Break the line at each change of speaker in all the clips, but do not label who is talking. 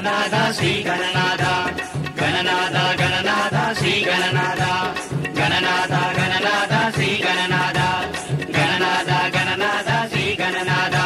గణనాథ శ్రీ గణనాథ గణనాథ గణనాథ శ్రీ గణనాథ గణనాథ గణనాథ శ్రీ గణనాథ గణనాథ గణనాథ శ్రీ గణనాథ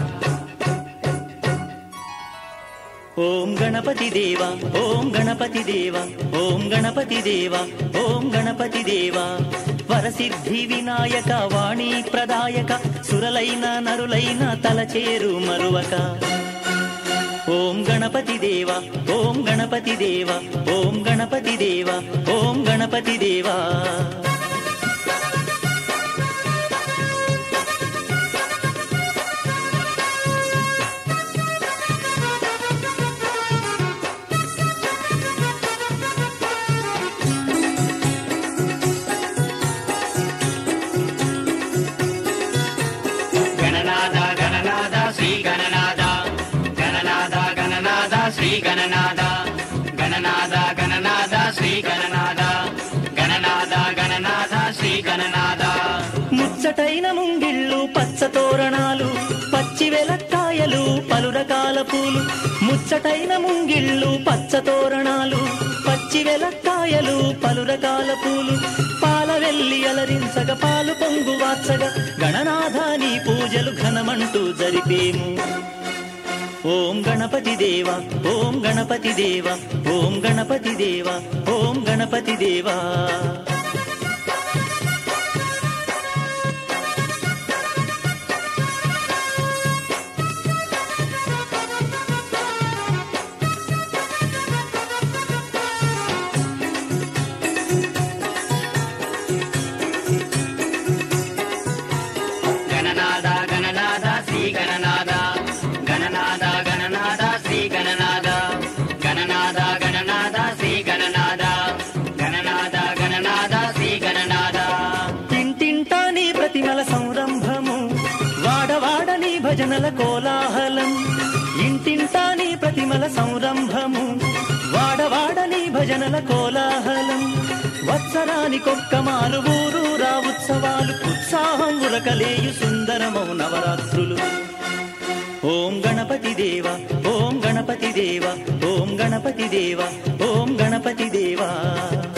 ఓం గణపతి దేవ ఓం గణపతి దేవ ఓం గణపతి దేవ ఓం గణపతి దేవ వరసిద్ధి వినాయక వాణి ప్రదాయక సురలైన నరులైన తలచేరు మరువక ఓం గణపతి దేవ ఓం గణపతి దేవ ఓం గణపతి దేవ ఓం గణపతి దేవా
గణనాథ గణనాథ శ్రీ గణనాథ గణనాథ గణనాథ శ్రీ గణనాథ గణనాథ గణనాథ శ్రీ గణనాథ గణనాథ గణనాథ శ్రీ గణనాథ
ముచ్చటైన ముంగిళ్ళు పచ్చ తోరణాలు పచ్చి వెలక్కాయలు పలు రకాల పూలు ముచ్చటైన ముంగిళ్ళు పచ్చ తోరణాలు పచ్చి వెలక్కాయలు పలు రకాల పూలు పాల వెల్లి అలరించగ పాలు పొంగు వాచగ గణనాథ నీ పూజలు ఘనమంటూ జరిపేము ఓం గణపతి దేవ ఓం గణపతి దేవ ఓం గణపతి దేవ ఓం గణపతి దేవా
గణనాథ గణనాథ శ్రీ గణనాథ గణనాథ గణనాథ శ్రీ గణనాథ గణనాథ గణనాథ శ్రీ గణనాథ గణనాథ గణనాథ శ్రీ గణనాథ
ఇంటింటా నీ ప్రతిమల సంరంభము వాడవాడ నీ భజనల కోలాహలం ఇంటింటా నీ ప్రతిమల సంరంభము వాడవాడ నీ భజనల కోలాహలం వత్సరానికొక్క మాలు ఊరూరా ఉత్సవాలు ఉత్సాహం ఉరకలేయు సుందరమౌ నవరాత్రులు ఓం గణపతి దేవ ఓం గణపతి దేవ ఓం గణపతి దేవ ఓం గణపతి దేవా